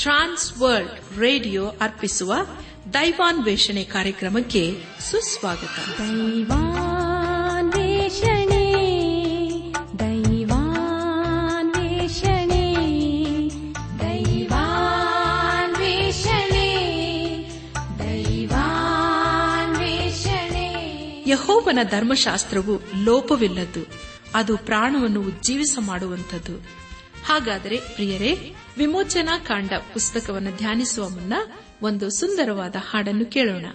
ಟ್ರಾನ್ಸ್ world radio ಅರ್ಪಿಸುವ ದೈವಾನ್ವೇಷಣೆ ಕಾರ್ಯಕ್ರಮಕ್ಕೆ ಸುಸ್ವಾಗತ दैवान्वेषणे दैवान्वेषणे दैवान्वेषणे दैवान्वेषणे ಯಹೋವನ ಧರ್ಮಶಾಸ್ತ್ರವು ಲೋಪವಿಲ್ಲದ್ದು ಅದು ಪ್ರಾಣವನ್ನು ಉಜ್ಜೀವಿಸ ಮಾಡುವಂಥದ್ದು ಹಾಗಾದರೆ ಪ್ರಿಯರೇ ವಿಮೋಚನಾ ಕಾಂಡ ಪುಸ್ತಕವನ್ನು ಧ್ಯಾನಿಸುವ ಮುನ್ನ ಒಂದು ಸುಂದರವಾದ ಹಾಡನ್ನು ಕೇಳೋಣ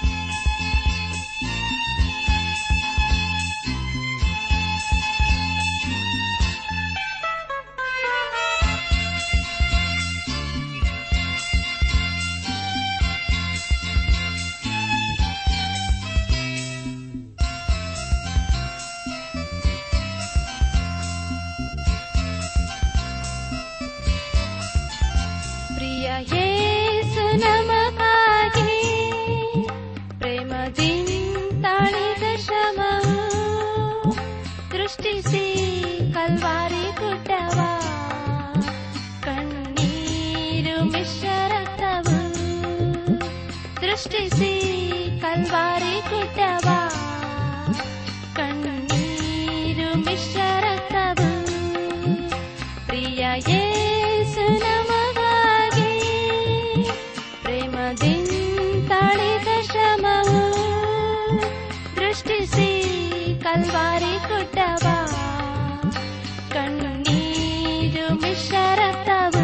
ಪ್ರಿಯ ಯೇಸು ನಮಗಾಗಿ ಪ್ರೇಮದಿಂತಾಳಿದ ಶ್ರಮವು ದೃಷ್ಟಿಸಿ ಕಲ್ವಾರಿ ಗುಡ್ಡವ ಕಣ್ಣೀರು ಮಿಶ್ರ ರಕ್ತವು ದೃಷ್ಟಿಸಿ ಕಲ್ವಾರಿ ಗುಡ್ಡವ ಕಣ್ಣೀರು ಮಿಶ್ರ ರಕ್ತವು ಪ್ರಿಯ ಯೇಸು ನಮಗಾಗಿ ಪ್ರೇಮದಿಂತಾಳಿದ ಶ್ರಮವು ದೃಷ್ಟಿಸಿ ಕಲ್ವಾರಿ ಗುಡ್ಡವ ಕಣ್ಣೀರು ಮಿಶ್ರ ರಕ್ತವು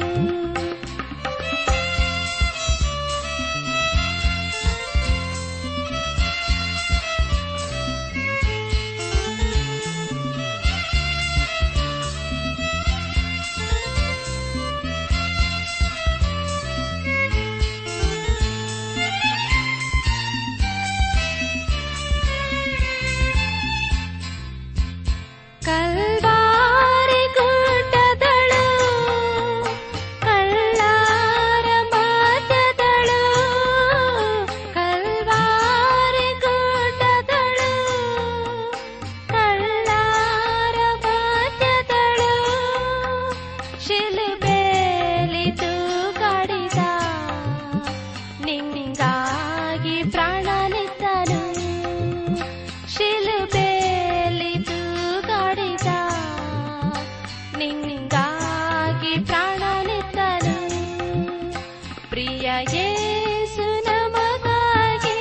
ಕಲ್ವಾರಿ ಗುಡ್ಡದಳು ಕಳ್ಳಾರ ಮಾತದಳು ಕಲ್ವಾರಿ ಗುಡ್ಡದಳು ಕಳ್ಳಾರ ಮಾತದಳು ಶಿಲುಬೇಲಿ ತೂಗಾಡಿದ ನಿಂಗಾಗಿ ಪ್ರಾಣನಿದ್ದನು ಶಿಲುಬೇಲಿ ತೂಗಾಡಿದ ನಿಂಗಾಗಿ ಪ್ರಾಣನಿದ್ದನು ಪ್ರಿಯ ಯೇಸು ನಮಗಾಗಿ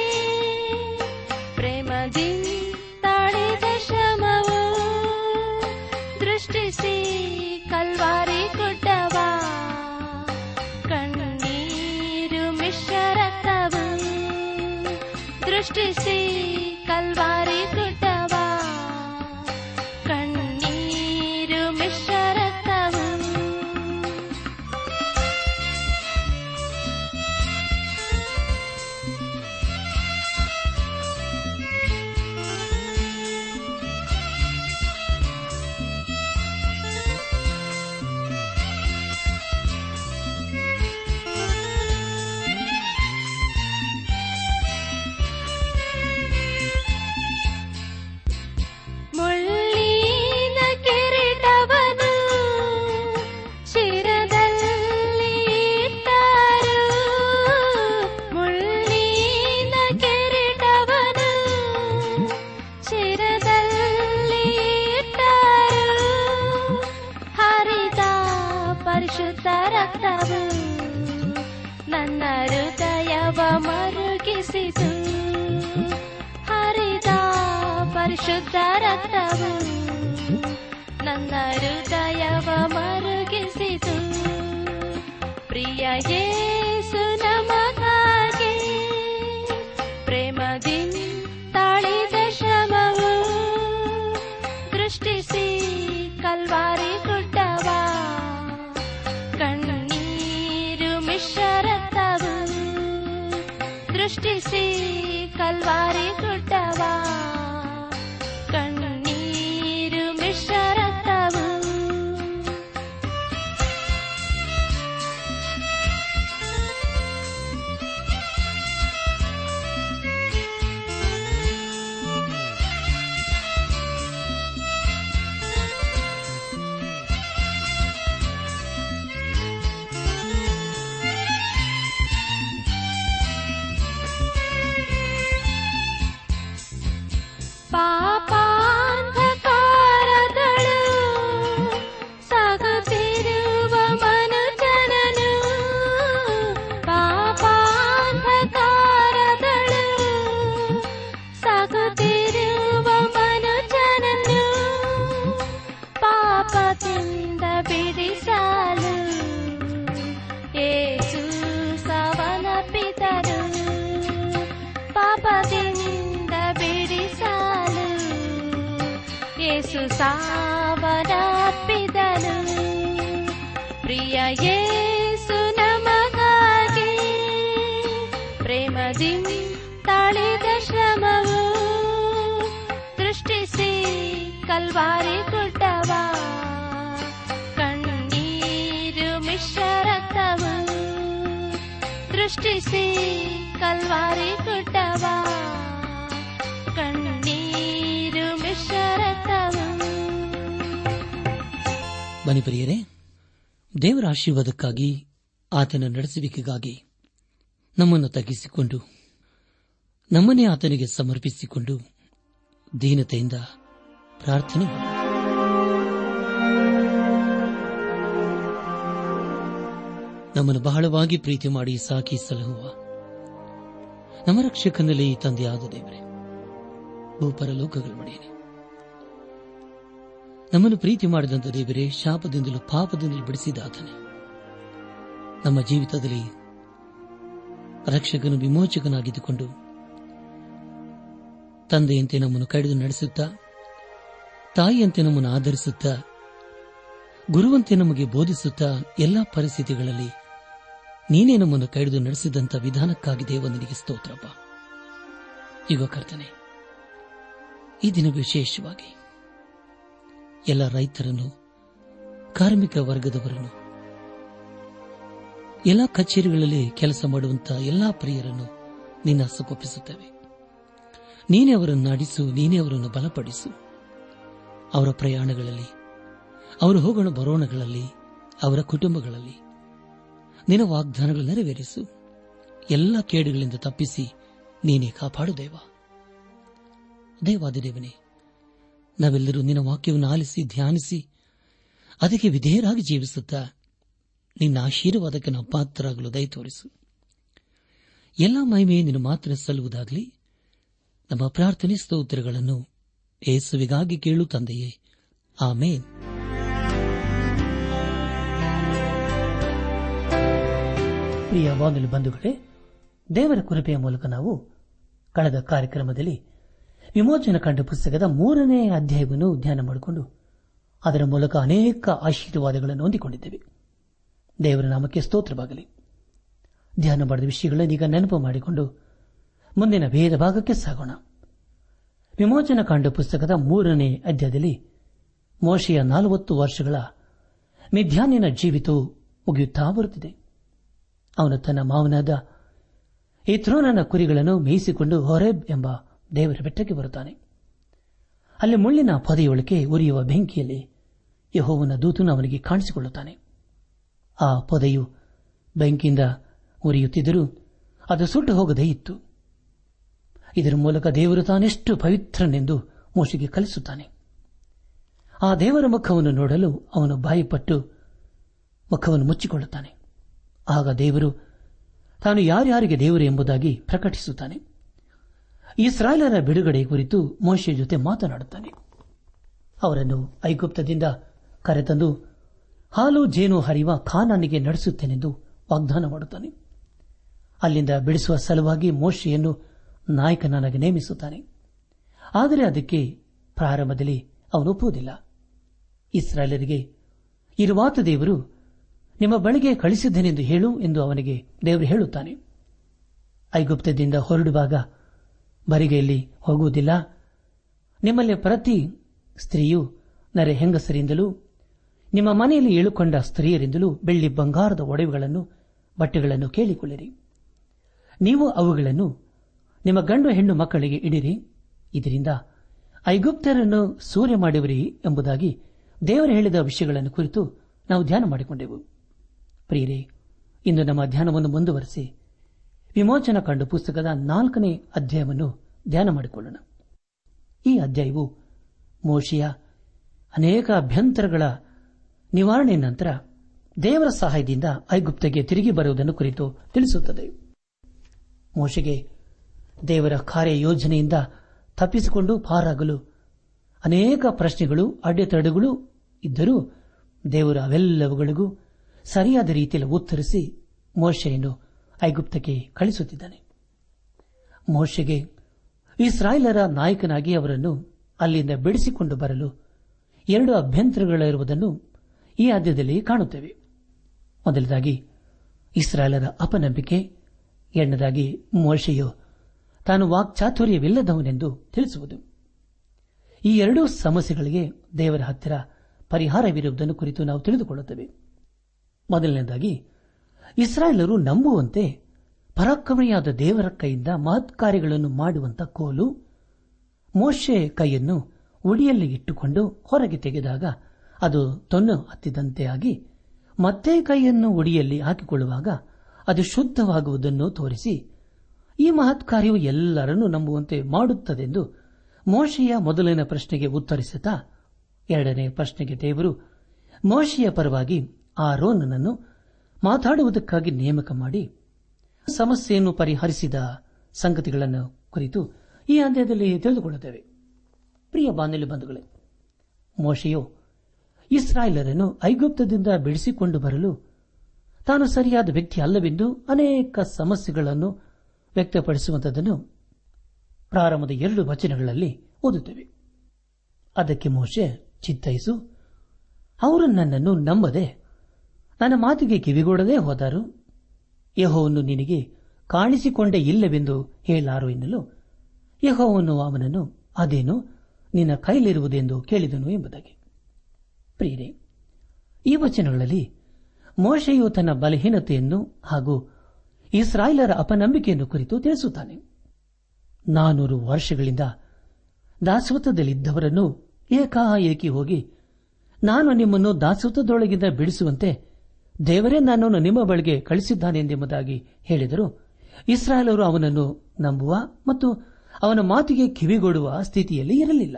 ಪ್ರೇಮದಿಂತಾಳಿದ ಶ್ರಮವು ದೃಷ್ಟಿಸಿ ಕಲ್ವಾರಿ ಗುಡ್ಡವ ಕಣ್ಣೀರು ಮಿಶ್ರ ರಕ್ತವು ದೃಷ್ಟಿಸಿ ಕಲ್ವಾರಿ ಗುಡ್ಡವ ಕಣ್ಣೀರು ಮಿಶ್ರ ರಕ್ತವು ಮುಳ್ಳಿನ ಕಿರೀಟವನು ಶಿರದಲ್ಲಿ ಇಟ್ಟರು ಮುಳ್ಳಿನ ಕಿರೀಟವನು ಶಿರದಲ್ಲಿ ಇಟ್ಟರು ಹರಿದ ಪರಿಶುದ್ಧ ರಕ್ತವು ನನ್ನ ಹೃದಯವ ಮರುಗಿಸಿತು ಹರಿದ ಪರಿಶುದ್ಧ ರಕ್ತವು ನನ್ನ ಹೃದಯವ ಮರುಗಿಸಿತು ಪ್ರಿಯ ಯೇಸು ನಮಗಾಗಿ ಪ್ರೇಮದಿಂತಾಳಿದ ಶ್ರಮವು ದೃಷ್ಟಿಸಿ ಕಲ್ವಾರಿ ಗುಡ್ಡವ ಕಣ್ಣೀರು ಮಿಶ್ರ ರಕ್ತವು ದೃಷ್ಟಿಸಿ ಕಲ್ವಾರಿ ಗುಡ್ಡವ ಕಣ್ಣೀರು ಮಿಶ್ರ ರಕ್ತವು ಪಾಪಾಂಧಕಾರದಳು ಸಾಗುತ್ತಿರುವ ಮನುಜನನು ಪಾಪಾಂಧಕಾರದಳು ಸಾಗುತ್ತಿರುವ ಮನುಜನನು ಪಾಪದಿಂದ ಬಿಡಿಸಲು ಏಸು ಸವನಪ್ಪಿದರು ಪಾಪದಿಂದ ಬಿಡಿಸಲು ಏಸು ಸಾವನಪ್ಪಿದನು ಪ್ರಿಯ ಯೇಸು ನಮಗಾಗಿ ಪ್ರೇಮದಿ ತಾಳಿದ ಶ್ರಮವು ದೃಷ್ಟಿಸಿ ಕಲ್ವಾರಿ ಗುಡ್ಡವ ಕಣ್ಣೀರು ಮಿಶ್ರ ರಕ್ತವು ದೃಷ್ಟಿಸಿ ಕಲ್ವಾರಿ ಗುಡ್ಡವ ಕಣ್ಣೀರು ಮಿಶ್ರ ರಕ್ತವು ಬನ್ನಿ ಪ್ರಿಯರೇ ದೇವರ ಆಶೀರ್ವಾದಕ್ಕಾಗಿ ಆತನ ನಡೆಸುವಿಕೆಗಾಗಿ ನಮ್ಮನ್ನು ತಗ್ಗಿಸಿಕೊಂಡು ನಮ್ಮನ್ನೇ ಆತನಿಗೆ ಸಮರ್ಪಿಸಿಕೊಂಡು ದೀನತೆಯಿಂದ ಪ್ರಾರ್ಥನೆ ಮಾಡೋಣ. ನಮ್ಮನ್ನು ಬಹಳವಾಗಿ ಪ್ರೀತಿ ಮಾಡಿ ಸಾಕಿ ಸಲಹುವ ನಮ್ಮ ರಕ್ಷಕನಲ್ಲಿ ತಂದೆಯಾದ ದೇವರೇ ಭೂಪರಲೋಕಗಳ ಒಡೆಯನೆ ನಮ್ಮನ್ನು ಪ್ರೀತಿ ಮಾಡಿದಂತ ದೇವರೇ ಶಾಪದಿಂದಲೂ ಪಾಪದಿಂದಲೂ ಬಿಡಿಸಿದ ಆತನೇ ನಮ್ಮ ಜೀವಿತದಲ್ಲಿ ರಕ್ಷಕನು ವಿಮೋಚಕನಾಗಿದ್ದುಕೊಂಡು ತಂದೆಯಂತೆ ನಮ್ಮನ್ನು ಕಡಿದು ನಡೆಸುತ್ತಾ ತಾಯಿಯಂತೆ ನಮ್ಮನ್ನು ಆಧರಿಸುತ್ತಾ ಗುರುವಂತೆ ನಮಗೆ ಬೋಧಿಸುತ್ತಾ ಎಲ್ಲಾ ಪರಿಸ್ಥಿತಿಗಳಲ್ಲಿ ನೀನೇ ನಮ್ಮನ್ನು ಕಡಿದು ನಡೆಸಿದಂತ ವಿಧಾನಕ್ಕಾಗಿ ದೇವ ನಿನಗೆ ಸ್ತೋತ್ರಪ್ಪ ಈಗ ಕರ್ತನೆ ಈ ದಿನ ವಿಶೇಷವಾಗಿ ಎಲ್ಲ ರೈತರನ್ನು ಕಾರ್ಮಿಕ ವರ್ಗದವರನ್ನು ಎಲ್ಲ ಕಚೇರಿಗಳಲ್ಲಿ ಕೆಲಸ ಮಾಡುವಂತಹ ಎಲ್ಲಾ ಪ್ರಿಯರನ್ನು ನಿನ್ನ ಹಸುಗೊಪ್ಪಿಸುತ್ತೇವೆ ನೀನೇ ಅವರನ್ನು ನಡೆಸು ನೀನೇ ಅವರನ್ನು ಬಲಪಡಿಸು ಅವರ ಪ್ರಯಾಣಗಳಲ್ಲಿ ಅವರು ಹೋಗೋಣ ಬರೋಣಗಳಲ್ಲಿ ಅವರ ಕುಟುಂಬಗಳಲ್ಲಿ ನಿನ್ನ ವಾಗ್ದಾನಗಳು ನೆರವೇರಿಸು ಎಲ್ಲ ಕೇಡುಗಳಿಂದ ತಪ್ಪಿಸಿ ನೀನೇ ಕಾಪಾಡು ದೇವ ದೇವಾದಿದೇವನೇ ನಾವೆಲ್ಲರೂ ನಿನ್ನ ವಾಕ್ಯವನ್ನು ಆಲಿಸಿ ಧ್ಯಾನಿಸಿ ಅದಕ್ಕೆ ವಿಧೇಯರಾಗಿ ಜೀವಿಸುತ್ತಾ ನಿನ್ನ ಆಶೀರ್ವಾದಕ್ಕೆ ನಾವು ಪಾತ್ರರಾಗಲು ದಯ ತೋರಿಸು ಎಲ್ಲ ಮಹಿಮೆ ನಿನ್ನ ಮಾತ್ರ ಸಲ್ಲುವುದಾಗಲಿ ನಮ್ಮ ಪ್ರಾರ್ಥನೆ ಸ್ತೋತ್ರಗಳನ್ನು ಏಸುವಿಗಾಗಿ ಕೇಳು ತಂದೆಯೇ ಆಮೇನ್ ಪ್ರಿಯ ಬಾನುಲಿ ಬಂಧುಗಳೇ ದೇವರ ಕೃಪೆಯ ಮೂಲಕ ನಾವು ಕಳೆದ ಕಾರ್ಯಕ್ರಮದಲ್ಲಿ ವಿಮೋಚನ ಕಂಡ ಪುಸ್ತಕದ ಮೂರನೇ ಅಧ್ಯಾಯವನ್ನು ಧ್ಯಾನ ಮಾಡಿಕೊಂಡು ಅದರ ಮೂಲಕ ಅನೇಕ ಆಶೀರ್ವಾದಗಳನ್ನು ಹೊಂದಿಕೊಂಡಿದ್ದೇವೆ ದೇವರ ನಾಮಕ್ಕೆ ಸ್ತೋತ್ರವಾಗಲಿ ಧ್ಯಾನ ಮಾಡಿದ ವಿಷಯಗಳನ್ನು ಈಗ ನೆನಪು ಮಾಡಿಕೊಂಡು ಮುಂದಿನ ಭೇದ ಭಾಗಕ್ಕೆ ಸಾಗೋಣ ವಿಮೋಚನ ಕಾಂಡ ಪುಸ್ತಕದ ಮೂರನೇ ಅಧ್ಯಾಯದಲ್ಲಿ ಮೋಶೆಯ ನಲವತ್ತು ವರ್ಷಗಳ ಮಿಥ್ಯಾನಿನ ಜೀವಿತವು ಮುಗಿಯುತ್ತಾ ಬರುತ್ತಿದೆ ಅವನು ತನ್ನ ಮಾವನಾದ ಇತ್ರೋನನ ಕುರಿಗಳನ್ನು ಮೇಯಿಸಿಕೊಂಡು ಹೊರೆಬ್ ಎಂಬ ದೇವರ ಬೆಟ್ಟಕ್ಕೆ ಬರುತ್ತಾನೆ ಅಲ್ಲಿ ಮುಳ್ಳಿನ ಪೊದೆಯೊಳಗೆ ಉರಿಯುವ ಬೆಂಕಿಯಲ್ಲಿ ಯಹೋವನ ದೂತನು ಅವನಿಗೆ ಕಾಣಿಸಿಕೊಳ್ಳುತ್ತಾನೆ ಆ ಪೊದೆಯು ಬೆಂಕಿಯಿಂದ ಉರಿಯುತ್ತಿದ್ದರೂ ಅದು ಸುಟ್ಟು ಹೋಗದೇ ಇತ್ತು ಇದರ ಮೂಲಕ ದೇವರು ತಾನೆಷ್ಟು ಪವಿತ್ರನೆಂದು ಮೋಶಿಗೆ ಕಲಿಸುತ್ತಾನೆ ಆ ದೇವರ ಮುಖವನ್ನು ನೋಡಲು ಅವನು ಬಾಯಿಪಟ್ಟು ಮುಖವನ್ನು ಮುಚ್ಚಿಕೊಳ್ಳುತ್ತಾನೆ ಆಗ ದೇವರು ತಾನು ಯಾರ್ಯಾರಿಗೆ ದೇವರು ಎಂಬುದಾಗಿ ಪ್ರಕಟಿಸುತ್ತಾನೆ ಇಸ್ರಾಯೇಲರ ಬಿಡುಗಡೆ ಕುರಿತು ಮೋಶೆಯ ಜೊತೆ ಮಾತನಾಡುತ್ತಾನೆ ಅವರನ್ನು ಐಗುಪ್ತದಿಂದ ಕರೆತಂದು ಹಾಲು ಜೇನು ಹರಿಯುವ ಖಾನಾನಿಗೆ ನಡೆಸುತ್ತೇನೆಂದು ವಾಗ್ದಾನ ಮಾಡುತ್ತಾನೆ ಅಲ್ಲಿಂದ ಬಿಡಿಸುವ ಸಲುವಾಗಿ ಮೋಶೆಯನ್ನು ನಾಯಕನಾಗಿ ನೇಮಿಸುತ್ತಾನೆ ಆದರೆ ಅದಕ್ಕೆ ಪ್ರಾರಂಭದಲ್ಲಿ ಅವನು ಒಪ್ಪುವುದಿಲ್ಲ ಇಸ್ರಾಯೇಲರಿಗೆ ಇರುವಾತ ದೇವರು ನಿಮ್ಮ ಬಳಿಗೆ ಕಳಿಸಿದ್ದೇನೆಂದು ಹೇಳು ಎಂದು ಅವನಿಗೆ ದೇವರು ಹೇಳುತ್ತಾನೆ ಐಗುಪ್ತದಿಂದ ಹೊರಡುವಾಗ ಬರಿಗೆಯಲ್ಲಿ ಹೋಗುವುದಿಲ್ಲ ನಿಮ್ಮಲ್ಲಿ ಪ್ರತಿ ಸ್ತ್ರೀಯು ನರೆ ಹೆಂಗಸರಿಂದಲೂ ನಿಮ್ಮ ಮನೆಯಲ್ಲಿ ಇಳುಕೊಂಡ ಸ್ತ್ರೀಯರಿಂದಲೂ ಬೆಳ್ಳಿ ಬಂಗಾರದ ಒಡವೆಗಳನ್ನು ಬಟ್ಟೆಗಳನ್ನು ಕೇಳಿಕೊಳ್ಳಿರಿ ನೀವು ಅವುಗಳನ್ನು ನಿಮ್ಮ ಗಂಡು ಹೆಣ್ಣು ಮಕ್ಕಳಿಗೆ ಇಡಿರಿ ಇದರಿಂದ ಐಗುಪ್ತರನ್ನು ಸೂರ್ಯ ಮಾಡುವಿರಿ ಎಂಬುದಾಗಿ ದೇವರು ಹೇಳಿದ ವಿಷಯಗಳನ್ನು ಕುರಿತು ನಾವು ಧ್ಯಾನ ಮಾಡಿಕೊಂಡೆವು ಪ್ರಿಯರೇ ಇಂದು ನಮ್ಮ ಧ್ಯಾನವನ್ನು ಮುಂದುವರೆಸಿ ವಿಮೋಚನ ಕಂಡು ಪುಸ್ತಕದ ನಾಲ್ಕನೇ ಅಧ್ಯಾಯವನ್ನು ಧ್ಯಾನ ಮಾಡಿಕೊಳ್ಳೋಣ ಈ ಅಧ್ಯಾಯವು ಮೋಶಿಯ ಅನೇಕ ಅಭ್ಯಂತರಗಳ ನಿವಾರಣೆ ನಂತರ ದೇವರ ಸಹಾಯದಿಂದ ಐಗುಪ್ತಗೆ ತಿರುಗಿ ಬರುವುದನ್ನು ಕುರಿತು ತಿಳಿಸುತ್ತದೆ ಮೋಶೆಗೆ ದೇವರ ಕಾರ್ಯಯೋಜನೆಯಿಂದ ತಪ್ಪಿಸಿಕೊಂಡು ಪಾರಾಗಲು ಅನೇಕ ಪ್ರಶ್ನೆಗಳು ಅಡೆತಡೆಗಳು ಇದ್ದರೂ ದೇವರು ಅವೆಲ್ಲವುಗಳಿಗೂ ಸರಿಯಾದ ರೀತಿಯಲ್ಲಿ ಉತ್ತರಿಸಿ ಮೋಶೆಯನ್ನು ಐಗುಪ್ತಕ್ಕೆ ಕಳಿಸುತ್ತಿದ್ದಾನೆ ಮೋಶೆಗೆ ಇಸ್ರಾಯೇಲರ ನಾಯಕನಾಗಿ ಅವರನ್ನು ಅಲ್ಲಿಂದ ಬಿಡಿಸಿಕೊಂಡು ಬರಲು ಎರಡು ಅಭ್ಯಂತರಗಳಿರುವುದನ್ನು ಈ ಆದ್ಯದಲ್ಲಿ ಕಾಣುತ್ತೇವೆ ಮೊದಲದಾಗಿ ಇಸ್ರಾಯೇಲರ ಅಪನಂಬಿಕೆ ಎರಡನೇದಾಗಿ ಮೋಶೆಯು ತಾನು ವಾಕ್ಚಾತುರ್ಯವಿಲ್ಲದವನೆಂದು ತಿಳಿಸುವುದು ಈ ಎರಡೂ ಸಮಸ್ಯೆಗಳಿಗೆ ದೇವರ ಹತ್ತಿರ ಪರಿಹಾರವಿರುವುದನ್ನು ಕುರಿತು ನಾವು ತಿಳಿದುಕೊಳ್ಳುತ್ತೇವೆ ಮೊದಲನೇದಾಗಿ ಇಸ್ರಾಯೇಲರು ನಂಬುವಂತೆ ಪರಾಕ್ರಮೆಯಾದ ದೇವರ ಕೈಯಿಂದ ಮಹತ್ ಕಾರ್ಯಗಳನ್ನು ಮಾಡುವಂತ ಕೋಲು ಮೋಶೆ ಕೈಯನ್ನು ಉಡಿಯಲ್ಲಿ ಇಟ್ಟುಕೊಂಡು ಹೊರಗೆ ತೆಗೆದಾಗ ಅದು ತೊನ್ನು ಹತ್ತಿದಂತೆ ಆಗಿ ಮತ್ತೆ ಕೈಯನ್ನು ಉಡಿಯಲ್ಲಿ ಹಾಕಿಕೊಳ್ಳುವಾಗ ಅದು ಶುದ್ಧವಾಗುವುದನ್ನು ತೋರಿಸಿ ಈ ಮಹತ್ ಕಾರ್ಯವು ಎಲ್ಲರನ್ನೂ ನಂಬುವಂತೆ ಮಾಡುತ್ತದೆಂದು ಮೋಶೆಯ ಮೊದಲನೇ ಪ್ರಶ್ನೆಗೆ ಉತ್ತರಿಸುತ್ತಾ ಎರಡನೇ ಪ್ರಶ್ನೆಗೆ ದೇವರು ಮೋಶೆಯ ಪರವಾಗಿ ಆ ರೋನನನ್ನು ಮಾತಾಡುವುದಕ್ಕಾಗಿ ನೇಮಕ ಮಾಡಿ ಸಮಸ್ಯೆಯನ್ನು ಪರಿಹರಿಸಿದ ಸಂಗತಿಗಳನ್ನು ಕುರಿತು ಈ ಹಂತದಲ್ಲಿ ತಿಳಿದುಕೊಳ್ಳುತ್ತೇವೆ ಪ್ರಿಯ ಬಾಂಧವ್ಯ ಬಂಧುಗಳೇ ಮೋಶೆಯು ಇಸ್ರಾಯೇಲರನ್ನು ಐಗುಪ್ತದಿಂದ ಬಿಡಿಸಿಕೊಂಡು ಬರಲು ತಾನು ಸರಿಯಾದ ವ್ಯಕ್ತಿ ಅಲ್ಲವೆಂದು ಅನೇಕ ಸಮಸ್ಯೆಗಳನ್ನು ವ್ಯಕ್ತಪಡಿಸುವಂತದನ್ನು ಪ್ರಾರಂಭದ ಎರಡು ವಚನಗಳಲ್ಲಿ ಓದುತ್ತೇವೆ ಅದಕ್ಕೆ ಮೋಶೆ ಚಿತ್ತೈಸು ಅವರು ನನ್ನನ್ನು ನಂಬದೆ ನನ್ನ ಮಾತಿಗೆ ಕಿವಿಗೊಡದೆ ಹೋದರು ಯಹೋವನ್ನು ನಿನಗೆ ಕಾಣಿಸಿಕೊಂಡೇ ಇಲ್ಲವೆಂದು ಹೇಳಾರು ಎನ್ನಲು ಯಹೋವನ್ನು ಅವನನ್ನು ಅದೇನು ನಿನ್ನ ಕೈಲಿರುವುದೆಂದು ಕೇಳಿದನು ಎಂಬುದಾಗಿ ಪ್ರಿಯರೇ ಈ ವಚನಗಳಲ್ಲಿ ಮೋಶೆಯು ತನ್ನ ಬಲಹೀನತೆಯನ್ನು ಹಾಗೂ ಇಸ್ರಾಯೇಲರ ಅಪನಂಬಿಕೆಯನ್ನು ಕುರಿತು ತಿಳಿಸುತ್ತಾನೆ ನಾನೂರು ವರ್ಷಗಳಿಂದ ದಾಸತ್ವದಲ್ಲಿದ್ದವರನ್ನು ಏಕಾಏಕಿ ಹೋಗಿ ನಾನು ನಿಮ್ಮನ್ನು ದಾಸತ್ವದೊಳಗಿಂದ ಬಿಡಿಸುವಂತೆ ದೇವರೇ ನನ್ನನ್ನು ನಿಮ್ಮ ಬಳಿಗೆ ಕಳಿಸಿದ್ದಾನೆಂದೆಂಬುದಾಗಿ ಹೇಳಿದರು ಇಸ್ರಾಯೇಲರು ಅವನನ್ನು ನಂಬುವ ಮತ್ತು ಅವನ ಮಾತಿಗೆ ಕಿವಿಗೊಡುವ ಸ್ಥಿತಿಯಲ್ಲಿ ಇರಲಿಲ್ಲ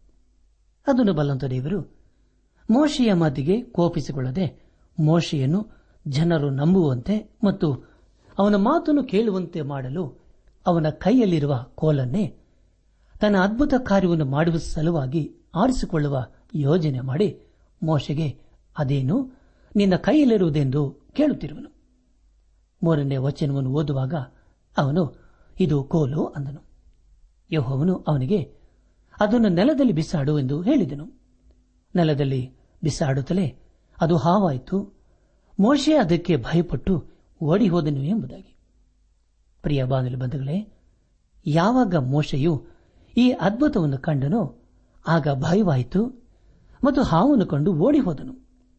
ಅದನ್ನು ಬಲ್ಲಂತ ದೇವರು ಮೋಶೆಯ ಮಾತಿಗೆ ಕೋಪಿಸಿಕೊಳ್ಳದೆ ಮೋಶೆಯನ್ನು ಜನರು ನಂಬುವಂತೆ ಮತ್ತು ಅವನ ಮಾತನ್ನು ಕೇಳುವಂತೆ ಮಾಡಲು ಅವನ ಕೈಯಲ್ಲಿರುವ ಕೋಲನ್ನೇ ತನ್ನ ಅದ್ಭುತ ಕಾರ್ಯವನ್ನು ಮಾಡುವ ಸಲುವಾಗಿ ಆರಿಸಿಕೊಳ್ಳುವ ಯೋಜನೆ ಮಾಡಿ ಮೋಶೆಗೆ ಅದೇನು ನಿನ್ನ ಕೈಯಲ್ಲಿರುವುದೆಂದು ಕೇಳುತ್ತಿರುವನು ಮೂರನೇ ವಚನವನ್ನು ಓದುವಾಗ ಅವನು ಇದು ಕೋಲು ಅಂದನು ಯಹೋವನು ಅವನಿಗೆ ಅದನ್ನು ನೆಲದಲ್ಲಿ ಬಿಸಾಡು ಎಂದು ಹೇಳಿದನು ನೆಲದಲ್ಲಿ ಬಿಸಾಡುತ್ತಲೇ ಅದು ಹಾವಾಯಿತು ಮೋಶೆ ಅದಕ್ಕೆ ಭಯಪಟ್ಟು ಓಡಿ ಹೋದನು ಎಂಬುದಾಗಿ ಪ್ರಿಯ ಬಾನಲಿ ಬಂಧುಗಳೇ ಯಾವಾಗ ಮೋಶೆಯು ಈ ಅದ್ಭುತವನ್ನು ಕಂಡನೋ ಆಗ ಭಯವಾಯಿತು ಮತ್ತು ಹಾವನ್ನು ಕಂಡು ಓಡಿ ಹೋದನು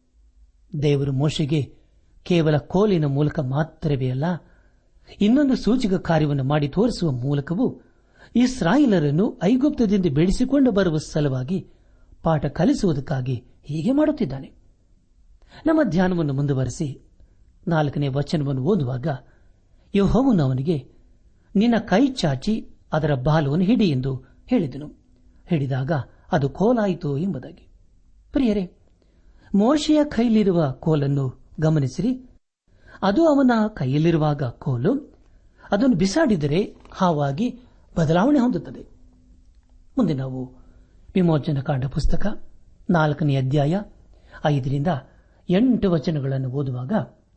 ದೇವರು ಮೋಶೆಗೆ ಕೇವಲ ಕೋಲಿನ ಮೂಲಕ ಮಾತ್ರವೇ ಅಲ್ಲ ಇನ್ನೊಂದು ಸೂಚಕ ಕಾರ್ಯವನ್ನು ಮಾಡಿ ತೋರಿಸುವ ಮೂಲಕವೂ ಇಸ್ರಾಯಿಲರನ್ನು ಐಗುಪ್ತದಿಂದ ಬೆಳೆಸಿಕೊಂಡು ಬರುವ ಸಲುವಾಗಿ ಪಾಠ ಕಲಿಸುವುದಕ್ಕಾಗಿ ಹೀಗೆ ಮಾಡುತ್ತಿದ್ದಾನೆ ನಮ್ಮ ಧ್ಯಾನವನ್ನು ಮುಂದುವರೆಸಿ ನಾಲ್ಕನೇ ವಚನವನ್ನು ಓದುವಾಗ ಯಹೋವನು ಅವನಿಗೆ ನಿನ್ನ ಕೈ ಚಾಚಿ ಅದರ ಬಾಲವನ್ನು ಹಿಡಿ ಎಂದು ಹೇಳಿದನು ಹಿಡಿದಾಗ ಅದು ಕೋಲಾಯಿತು ಎಂಬುದಾಗಿ ಪ್ರಿಯರೇ ಮೋಶೆಯ ಕೈಲಿರುವ ಕೋಲನ್ನು ಗಮನಿಸಿರಿ ಅದು ಅವನ ಕೈಯಲ್ಲಿರುವಾಗ ಕೋಲು ಅದನ್ನು ಬಿಸಾಡಿದರೆ ಹಾವಾಗಿ ಬದಲಾವಣೆ ಹೊಂದುತ್ತದೆ ಮುಂದೆ ನಾವು ವಿಮೋಚನ ಕಾಂಡ ಪುಸ್ತಕ ನಾಲ್ಕನೇ ಅಧ್ಯಾಯ ಐದರಿಂದ ಎಂಟು ವಚನಗಳನ್ನು ಓದುವಾಗ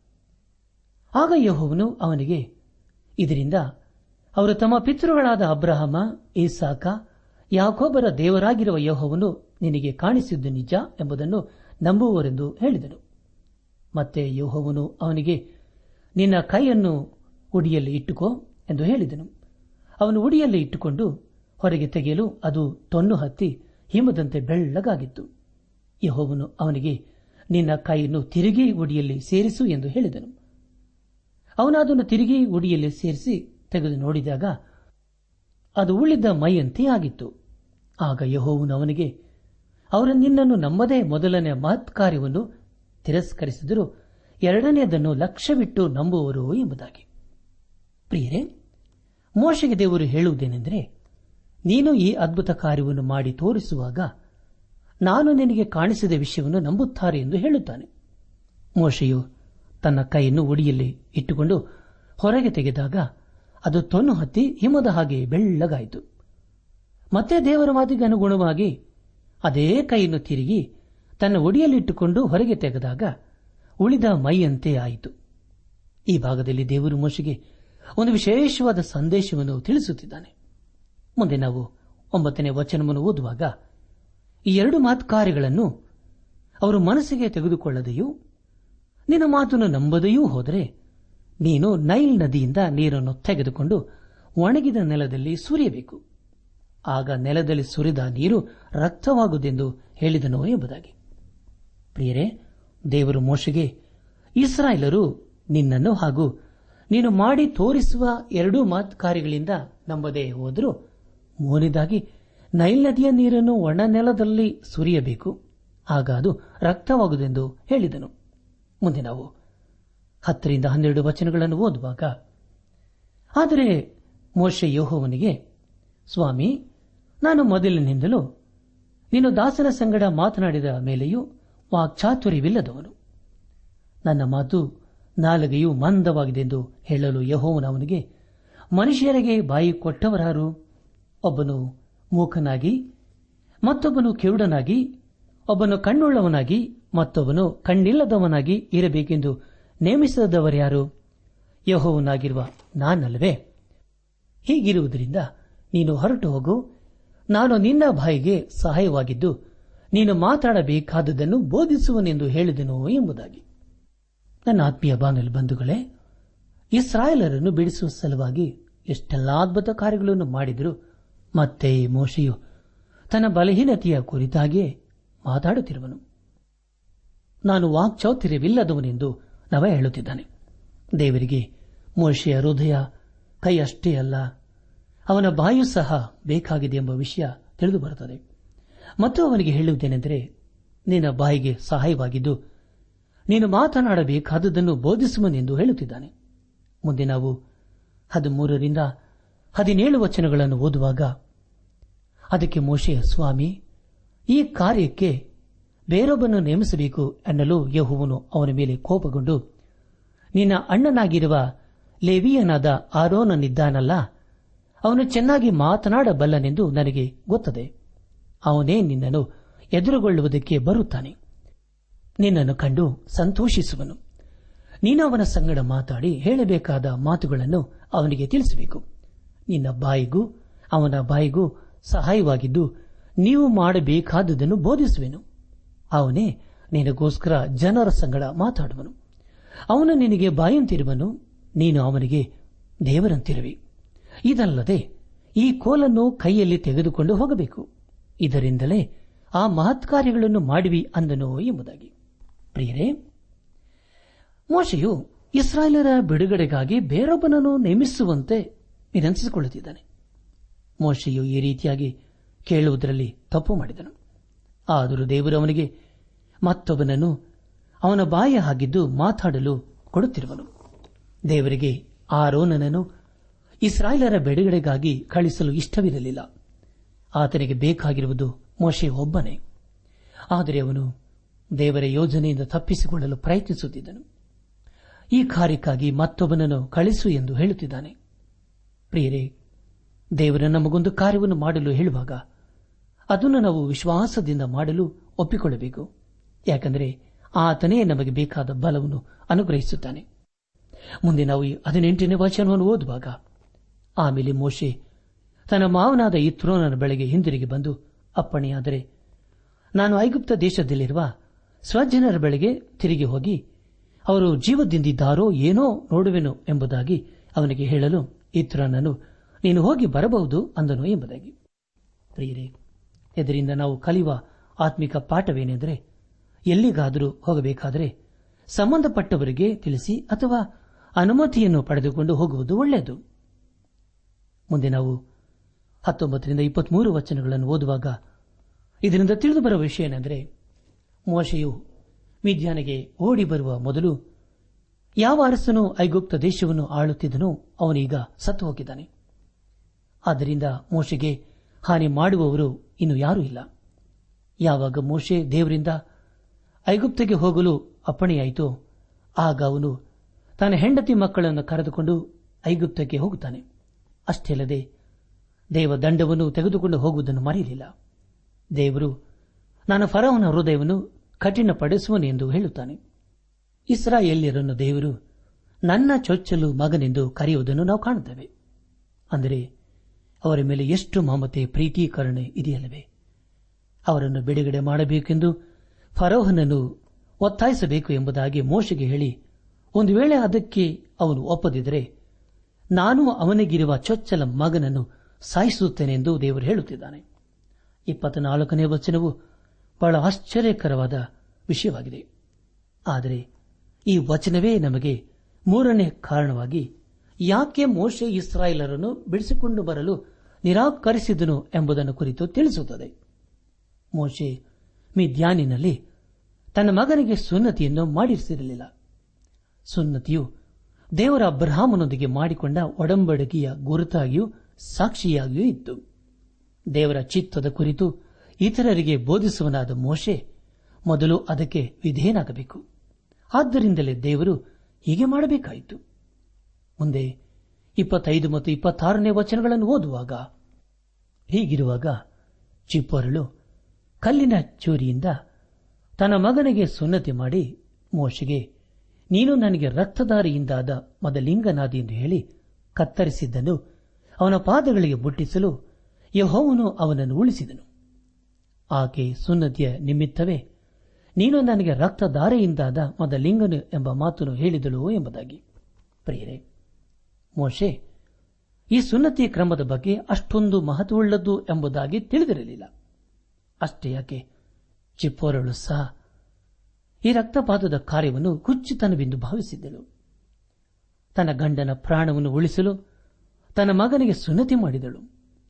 ಆಗ ಯಹೋವನು ಅವನಿಗೆ ಇದರಿಂದ ಅವರು ತಮ್ಮ ಪಿತೃಗಳಾದ ಅಬ್ರಹಮ ಈಸಾಕ ಯಾಕೋಬರ ದೇವರಾಗಿರುವ ಯಹೋವನು ನಿನಗೆ ಕಾಣಿಸಿದ್ದು ನಿಜ ಎಂಬುದನ್ನು ನಂಬುವರೆಂದು ಹೇಳಿದನು ಮತ್ತೆ ಯಹೋವನು ಅವನಿಗೆ ನಿನ್ನ ಕೈಯನ್ನು ಉಡಿಯಲ್ಲಿ ಇಟ್ಟುಕೋ ಎಂದು ಹೇಳಿದನು ಅವನು ಉಡಿಯಲ್ಲಿ ಇಟ್ಟುಕೊಂಡು ಹೊರಗೆ ತೆಗೆಯಲು ಅದು ತೊನ್ನು ಹತ್ತಿ ಹಿಮದಂತೆ ಬೆಳ್ಳಗಾಗಿತ್ತು ಯಹೋವನು ಅವನಿಗೆ ನಿನ್ನ ಕೈಯನ್ನು ತಿರುಗಿ ಉಡಿಯಲ್ಲಿ ಸೇರಿಸು ಎಂದು ಹೇಳಿದನು ಅವನು ಅದನ್ನು ತಿರುಗಿ ಉಡಿಯಲ್ಲಿ ಸೇರಿಸಿ ತೆಗೆದು ನೋಡಿದಾಗ ಅದು ಉಳಿದ ಮೈಯಂತೆ ಆಗಿತ್ತು ಆಗ ಯಹೋವನು ಅವನಿಗೆ ಅವರು ನಿನ್ನನ್ನು ನಮ್ಮದೇ ಮೊದಲನೇ ಮಹತ್ ಕಾರ್ಯವನ್ನು ತಿರಸ್ಕರಿಸಿದರೂ ಎರಡನೆಯದನ್ನು ಲಕ್ಷ್ಯವಿಟ್ಟು ನಂಬುವರು ಎಂಬುದಾಗಿ ಪ್ರಿಯರೇ ಮೋಶೆಗೆ ದೇವರು ಹೇಳುವುದೇನೆಂದರೆ ನೀನು ಈ ಅದ್ಭುತ ಕಾರ್ಯವನ್ನು ಮಾಡಿ ತೋರಿಸುವಾಗ ನಾನು ನಿನಗೆ ಕಾಣಿಸಿದ ವಿಷಯವನ್ನು ನಂಬುತ್ತಾರೆ ಎಂದು ಹೇಳುತ್ತಾನೆ ಮೋಶೆಯು ತನ್ನ ಕೈಯನ್ನು ಉಡಿಯಲ್ಲಿ ಇಟ್ಟುಕೊಂಡು ಹೊರಗೆ ತೆಗೆದಾಗ ಅದು ತೊನ್ನು ಹತ್ತಿ ಹಿಮದ ಹಾಗೆ ಬೆಳ್ಳಗಾಯಿತು ಮತ್ತೆ ದೇವರ ಮಾತಿಗೆ ಅನುಗುಣವಾಗಿ ಅದೇ ಕೈಯನ್ನು ತಿರುಗಿ ತನ್ನ ಒಡಿಯಲ್ಲಿಟ್ಟುಕೊಂಡು ಹೊರಗೆ ತೆಗೆದಾಗ ಉಳಿದ ಮೈಯಂತೆ ಆಯಿತು ಈ ಭಾಗದಲ್ಲಿ ದೇವರು ಮೋಶೆಗೆ ಒಂದು ವಿಶೇಷವಾದ ಸಂದೇಶವನ್ನು ತಿಳಿಸುತ್ತಿದ್ದಾನೆ ಮುಂದೆ ನಾವು ಒಂಬತ್ತನೇ ವಚನವನ್ನು ಓದುವಾಗ ಈ ಎರಡು ಮಾತು ಕಾರ್ಯಗಳನ್ನು ಅವರು ಮನಸ್ಸಿಗೆ ತೆಗೆದುಕೊಳ್ಳದೆಯೂ ನಿನ್ನ ಮಾತನ್ನು ನಂಬದೆಯೂ ಹೋದರೆ ನೀನು ನೈಲ್ ನದಿಯಿಂದ ನೀರನ್ನು ತೆಗೆದುಕೊಂಡು ಒಣಗಿದ ನೆಲದಲ್ಲಿ ಸುರಿಯಬೇಕು ಆಗ ನೆಲದಲ್ಲಿ ಸುರಿದ ನೀರು ರಕ್ತವಾಗುವುದೆಂದು ಹೇಳಿದನೋ ಎಂಬುದಾಗಿ ಪ್ರಿಯರೇ ದೇವರು ಮೋಶೆಗೆ ಇಸ್ರಾಯೇಲರು ನಿನ್ನನ್ನು ಹಾಗೂ ನೀನು ಮಾಡಿ ತೋರಿಸುವ ಎರಡೂ ಮಾತು ಕಾರ್ಯಗಳಿಂದ ನಂಬದೇ ಹೋದರೂ ಮೂರನೇದಾಗಿ ನೈಲ್ ನದಿಯ ನೀರನ್ನು ಒಣ ನೆಲದಲ್ಲಿ ಸುರಿಯಬೇಕು ಆಗ ಅದು ರಕ್ತವಾಗುವುದೆಂದು ಹೇಳಿದನು ಮುಂದೆ ನಾವು ಹತ್ತರಿಂದ ಹನ್ನೆರಡು ವಚನಗಳನ್ನು ಓದುವಾಗ ಆದರೆ ಮೋಶೆ ಯೋಹೋವನಿಗೆ ಸ್ವಾಮಿ ನಾನು ಮೊದಲಿನಿಂದಲೂ ನೀನು ದಾಸನ ಸಂಗಡ ಮಾತನಾಡಿದ ಮೇಲೆಯೂ ವಾಕ್ಚಾತುರ್ಯವಿಲ್ಲದವನು ನನ್ನ ಮಾತು ನಾಲಗೆಯು ಮಂದವಾಗಿದೆಂದು ಹೇಳಲು ಯಹೋವನ ಅವನಿಗೆ ಮನುಷ್ಯರಿಗೆ ಬಾಯಿ ಕೊಟ್ಟವರಾರು ಒಬ್ಬನು ಮೂಕನಾಗಿ ಮತ್ತೊಬ್ಬನು ಕಿವುಡನಾಗಿ ಒಬ್ಬನು ಕಣ್ಣುಳ್ಳವನಾಗಿ ಮತ್ತೊಬ್ಬನು ಕಣ್ಣಿಲ್ಲದವನಾಗಿ ಇರಬೇಕೆಂದು ನೇಮಿಸದವರ್ಯಾರು ಯಹೋವನಾಗಿರುವ ನಾನಲ್ವೇ ಹೀಗಿರುವುದರಿಂದ ನೀನು ಹೊರಟು ಹೋಗು ನಾನು ನಿನ್ನ ಬಾಯಿಗೆ ಸಹಾಯವಾಗಿದ್ದು ನೀನು ಮಾತಾಡಬೇಕಾದದನ್ನು ಬೋಧಿಸುವನೆಂದು ಹೇಳಿದೆನೋ ಎಂಬುದಾಗಿ ನನ್ನ ಆತ್ಮೀಯ ಬಾನಲು ಬಂಧುಗಳೇ ಇಸ್ರಾಯೇಲರನ್ನು ಬಿಡಿಸುವ ಸಲುವಾಗಿ ಎಷ್ಟೆಲ್ಲ ಅದ್ಭುತ ಕಾರ್ಯಗಳನ್ನು ಮಾಡಿದರು ಮತ್ತೆ ಮೋಶೆಯು ತನ್ನ ಬಲಹೀನತೆಯ ಕುರಿತಾಗಿಯೇ ಮಾತಾಡುತ್ತಿರುವನು ನಾನು ವಾಕ್ಚೌತಿರ್ಯವಿಲ್ಲದವನೆಂದು ನವ ಹೇಳುತ್ತಿದ್ದಾನೆ ದೇವರಿಗೆ ಮೋಶೆಯ ಹೃದಯ ಕೈ ಅಷ್ಟೇ ಅಲ್ಲ ಅವನ ಬಾಯು ಸಹ ಬೇಕಾಗಿದೆ ಎಂಬ ವಿಷಯ ತಿಳಿದು ಬರುತ್ತದೆ ಮತ್ತು ಅವನಿಗೆ ಹೇಳುವುದೇನೆಂದರೆ ನಿನ್ನ ಬಾಯಿಗೆ ಸಹಾಯವಾಗಿದ್ದು ನೀನು ಮಾತನಾಡಬೇಕಾದದನ್ನು ಬೋಧಿಸುವನೆಂದು ಹೇಳುತ್ತಿದ್ದಾನೆ ಮುಂದೆ ನಾವು ಹದಿಮೂರರಿಂದ ಹದಿನೇಳು ವಚನಗಳನ್ನು ಓದುವಾಗ ಅದಕ್ಕೆ ಮೋಶೆಯ ಸ್ವಾಮಿ ಈ ಕಾರ್ಯಕ್ಕೆ ಬೇರೊಬ್ಬನ್ನು ನೇಮಿಸಬೇಕು ಎನ್ನಲು ಯಹುವನು ಅವನ ಮೇಲೆ ಕೋಪಗೊಂಡು ನಿನ್ನ ಅಣ್ಣನಾಗಿರುವ ಲೇವಿಯನಾದ ಆರೋನನಿದ್ದಾನಲ್ಲ ಅವನು ಚೆನ್ನಾಗಿ ಮಾತನಾಡಬಲ್ಲನೆಂದು ನನಗೆ ಗೊತ್ತದೆ ಅವನೇ ನಿನ್ನನ್ನು ಎದುರುಗೊಳ್ಳುವುದಕ್ಕೆ ಬರುತ್ತಾನೆ ನಿನ್ನನ್ನು ಕಂಡು ಸಂತೋಷಿಸುವನು ನೀನು ಅವನ ಸಂಗಡ ಮಾತಾಡಿ ಹೇಳಬೇಕಾದ ಮಾತುಗಳನ್ನು ಅವನಿಗೆ ತಿಳಿಸಬೇಕು ನಿನ್ನ ಬಾಯಿಗೂ ಅವನ ಬಾಯಿಗೂ ಸಹಾಯವಾಗಿದ್ದು ನೀವು ಮಾಡಬೇಕಾದುದನ್ನು ಬೋಧಿಸುವೆನು ಅವನೇ ನಿನಗೋಸ್ಕರ ಜನರ ಸಂಗಡ ಮಾತಾಡುವನು ಅವನು ನಿನಗೆ ಬಾಯಂತಿರುವನು ನೀನು ಅವನಿಗೆ ದೇವರಂತಿರುವಿ ಇದಲ್ಲದೆ ಈ ಕೋಲನ್ನು ಕೈಯಲ್ಲಿ ತೆಗೆದುಕೊಂಡು ಹೋಗಬೇಕು ಇದರಿಂದಲೇ ಆ ಮಹತ್ ಕಾರ್ಯಗಳನ್ನು ಮಾಡುವಿ ಅಂದನೋ ಎಂಬುದಾಗಿ ಪ್ರಿಯರೇ ಮೋಶೆಯು ಇಸ್ರಾಯೇಲರ ಬಿಡುಗಡೆಗಾಗಿ ಬೇರೊಬ್ಬನನ್ನು ನೇಮಿಸುವಂತೆ ವಿನಂತಿಸಿಕೊಳ್ಳುತ್ತಿದ್ದಾನೆ ಮೋಶೆಯು ಈ ರೀತಿಯಾಗಿ ಕೇಳುವುದರಲ್ಲಿ ತಪ್ಪು ಮಾಡಿದನು ಆದರೂ ದೇವರು ಅವನಿಗೆ ಮತ್ತೊಬ್ಬನನ್ನು ಅವನ ಬಾಯ ಹಾಗಿದ್ದು ಮಾತಾಡಲು ಕೊಡುತ್ತಿರುವನು ದೇವರಿಗೆ ಆರೋನನನ್ನು ಇಸ್ರಾಯೇಲರ ಬಿಡುಗಡೆಗಾಗಿ ಕಳಿಸಲು ಇಷ್ಟವಿರಲಿಲ್ಲ ಆತನಿಗೆ ಬೇಕಾಗಿರುವುದು ಮೋಶೆ ಒಬ್ಬನೇ ಆದರೆ ಅವನು ದೇವರ ಯೋಜನೆಯಿಂದ ತಪ್ಪಿಸಿಕೊಳ್ಳಲು ಪ್ರಯತ್ನಿಸುತ್ತಿದ್ದನು ಈ ಕಾರ್ಯಕ್ಕಾಗಿ ಮತ್ತೊಬ್ಬನನ್ನು ಕಳಿಸು ಎಂದು ಹೇಳುತ್ತಿದ್ದಾನೆ ಪ್ರಿಯರೇ ದೇವರ ನಮಗೊಂದು ಕಾರ್ಯವನ್ನು ಮಾಡಲು ಹೇಳುವಾಗ ಅದನ್ನು ನಾವು ವಿಶ್ವಾಸದಿಂದ ಮಾಡಲು ಒಪ್ಪಿಕೊಳ್ಳಬೇಕು ಯಾಕೆಂದರೆ ಆತನೇ ನಮಗೆ ಬೇಕಾದ ಬಲವನ್ನು ಅನುಗ್ರಹಿಸುತ್ತಾನೆ ಮುಂದೆ ನಾವು ಈ ಹದಿನೆಂಟನೇ ವಚನವನ್ನು ಓದುವಾಗ ಆಮೇಲೆ ಮೋಶೆ ತನ್ನ ಮಾವನಾದ ಇತ್ರೋನನ ಬೆಳೆಗೆ ಹಿಂದಿರುಗಿ ಬಂದು ಅಪ್ಪಣೆಯಾದರೆ ನಾನು ಐಗುಪ್ತ ದೇಶದಲ್ಲಿರುವ ಸ್ವಜನರ ಬೆಳೆಗೆ ತಿರುಗಿ ಹೋಗಿ ಅವರು ಜೀವದಿಂದಿದ್ದಾರೋ ಏನೋ ನೋಡುವೆನು ಎಂಬುದಾಗಿ ಅವನಿಗೆ ಹೇಳಲು ಇತ್ರೋನನು ನೀನು ಹೋಗಿ ಬರಬಹುದು ಅಂದನು ಎಂಬುದಾಗಿ ಪ್ರಿಯರೇ ಇದರಿಂದ ನಾವು ಕಲಿಯುವ ಆತ್ಮಿಕ ಪಾಠವೇನೆಂದರೆ ಎಲ್ಲಿಗಾದರೂ ಹೋಗಬೇಕಾದರೆ ಸಂಬಂಧಪಟ್ಟವರಿಗೆ ತಿಳಿಸಿ ಅಥವಾ ಅನುಮತಿಯನ್ನು ಪಡೆದುಕೊಂಡು ಹೋಗುವುದು ಒಳ್ಳೆಯದು ಮುಂದೆ ನಾವು ಹತ್ತೊಂಬತ್ತರಿಂದ ಇಪ್ಪತ್ಮೂರು ವಚನಗಳನ್ನು ಓದುವಾಗ ಇದರಿಂದ ತಿಳಿದು ಬರುವ ವಿಷಯ ಏನೆಂದರೆ ಮೋಶೆಯು ಮಿದ್ಯಾನಿಗೆ ಓಡಿ ಬರುವ ಮೊದಲು ಯಾವ ಅರಸನು ಐಗುಪ್ತ ದೇಶವನ್ನು ಆಳುತ್ತಿದ್ದನೋ ಅವನೀಗ ಸತ್ತು ಹೋಗಿದ್ದಾನೆ ಆದ್ದರಿಂದ ಮೋಶೆಗೆ ಹಾನಿ ಮಾಡುವವರು ಇನ್ನು ಯಾರೂ ಇಲ್ಲ ಯಾವಾಗ ಮೋಶೆ ದೇವರಿಂದ ಐಗುಪ್ತಿಗೆ ಹೋಗಲು ಅಪ್ಪಣೆಯಾಯಿತು ಆಗ ಅವನು ತನ್ನ ಹೆಂಡತಿ ಮಕ್ಕಳನ್ನು ಕರೆದುಕೊಂಡು ಐಗುಪ್ತಕ್ಕೆ ಹೋಗುತ್ತಾನೆ ಅಷ್ಟೇ ಅಲ್ಲದೆ ದೇವ ದಂಡವನ್ನು ತೆಗೆದುಕೊಂಡು ಹೋಗುವುದನ್ನು ಮರೆಯಲಿಲ್ಲ ದೇವರು ನಾನು ಫರವನ ಹೃದಯವನ್ನು ಕಠಿಣಪಡಿಸುವನು ಎಂದು ಹೇಳುತ್ತಾನೆ ಇಸ್ರಾಯೇಲ್ಯರನ್ನು ದೇವರು ನನ್ನ ಚೊಚ್ಚಲು ಮಗನೆಂದು ಕರೆಯುವುದನ್ನು ನಾವು ಕಾಣುತ್ತೇವೆ ಅಂದರೆ ಅವರ ಮೇಲೆ ಎಷ್ಟು ಮಮತೆ ಪ್ರೀತಿ ಕರುಣೆ ಇದೆಯಲ್ಲವೇ ಅವರನ್ನು ಬಿಡುಗಡೆ ಮಾಡಬೇಕೆಂದು ಫರೋಹನನ್ನು ಒತ್ತಾಯಿಸಬೇಕು ಎಂಬುದಾಗಿ ಮೋಶೆಗೆ ಹೇಳಿ ಒಂದು ವೇಳೆ ಅದಕ್ಕೆ ಅವನು ಒಪ್ಪದಿದ್ದರೆ ನಾನು ಅವನಿಗಿರುವ ಚೊಚ್ಚಲ ಮಗನನ್ನು ಸಾಯಿಸುತ್ತೇನೆ ಎಂದು ದೇವರು ಹೇಳುತ್ತಿದ್ದಾನೆ ಇಪ್ಪತ್ನಾಲ್ಕನೇ ವಚನವು ಬಹಳ ಆಶ್ಚರ್ಯಕರವಾದ ವಿಷಯವಾಗಿದೆ ಆದರೆ ಈ ವಚನವೇ ನಮಗೆ ಮೂರನೇ ಕಾರಣವಾಗಿ ಯಾಕೆ ಮೋಶೆ ಇಸ್ರಾಯೇಲರನ್ನು ಬಿಡಿಸಿಕೊಂಡು ಬರಲು ನಿರಾಕರಿಸಿದನು ಎಂಬುದನ್ನು ಕುರಿತು ತಿಳಿಸುತ್ತದೆ ಮೋಶೆ ಮಿದ್ಯಾನಿನಲ್ಲಿ ತನ್ನ ಮಗನಿಗೆ ಸುನ್ನತಿಯನ್ನು ಮಾಡಿಸಿರಲಿಲ್ಲ ಸುನ್ನತಿಯು ದೇವರ ಅಬ್ರಹಾಮನೊಂದಿಗೆ ಮಾಡಿಕೊಂಡ ಒಡಂಬಡಿಕೆಯ ಗುರುತಾಗಿಯೂ ಸಾಕ್ಷಿಯಾಗಿಯೂ ಇತ್ತು ದೇವರ ಚಿತ್ತದ ಕುರಿತು ಇತರರಿಗೆ ಬೋಧಿಸುವನಾದ ಮೋಶೆ ಮೊದಲು ಅದಕ್ಕೆ ವಿಧೇಯನಾಗಬೇಕು ಆದ್ದರಿಂದಲೇ ದೇವರು ಹೀಗೆ ಮಾಡಬೇಕಾಯಿತು ಮುಂದೆ ಇಪ್ಪತ್ತೈದು ಮತ್ತು ಇಪ್ಪತ್ತಾರನೇ ವಚನಗಳನ್ನು ಓದುವಾಗ ಹೀಗಿರುವಾಗ ಚಿಪ್ಪರಳು ಕಲ್ಲಿನ ಚೂರಿಯಿಂದ ತನ್ನ ಮಗನಿಗೆ ಸುನ್ನತಿ ಮಾಡಿ ಮೋಶೆಗೆ ನೀನು ನನಗೆ ರಕ್ತದಾರಿಯಿಂದಾದ ಮೊದಲಿಂಗನಾದಿ ಎಂದು ಹೇಳಿ ಕತ್ತರಿಸಿದ್ದನ್ನು ಅವನ ಪಾದಗಳಿಗೆ ಮುಟ್ಟಿಸಲು ಯಹೋವನು ಅವನನ್ನು ಉಳಿಸಿದನು ಆಕೆ ಸುನ್ನತಿಯ ನಿಮಿತ್ತವೇ ನೀನು ನನಗೆ ರಕ್ತಧಾರೆಯಿಂದಾದ ಮೊದಲಿಂಗನು ಎಂಬ ಮಾತನ್ನು ಹೇಳಿದಳು ಎಂಬುದಾಗಿ ಪ್ರಿಯರೇ ಮೋಶೆ ಈ ಸುನ್ನತಿಯ ಕ್ರಮದ ಬಗ್ಗೆ ಅಷ್ಟೊಂದು ಮಹತ್ವವುಳ್ಳದ್ದು ಎಂಬುದಾಗಿ ತಿಳಿದಿರಲಿಲ್ಲ ಅಷ್ಟೇ ಯಾಕೆ ಚಿಪ್ಪೋರಳು ಸಹ ಈ ರಕ್ತಪಾತದ ಕಾರ್ಯವನ್ನು ಕುಚ್ಚಿತನವೆಂದು ಭಾವಿಸಿದ್ದಳು ತನ್ನ ಗಂಡನ ಪ್ರಾಣವನ್ನು ಉಳಿಸಲು ತನ್ನ ಮಗನಿಗೆ ಸುನ್ನತಿ ಮಾಡಿದಳು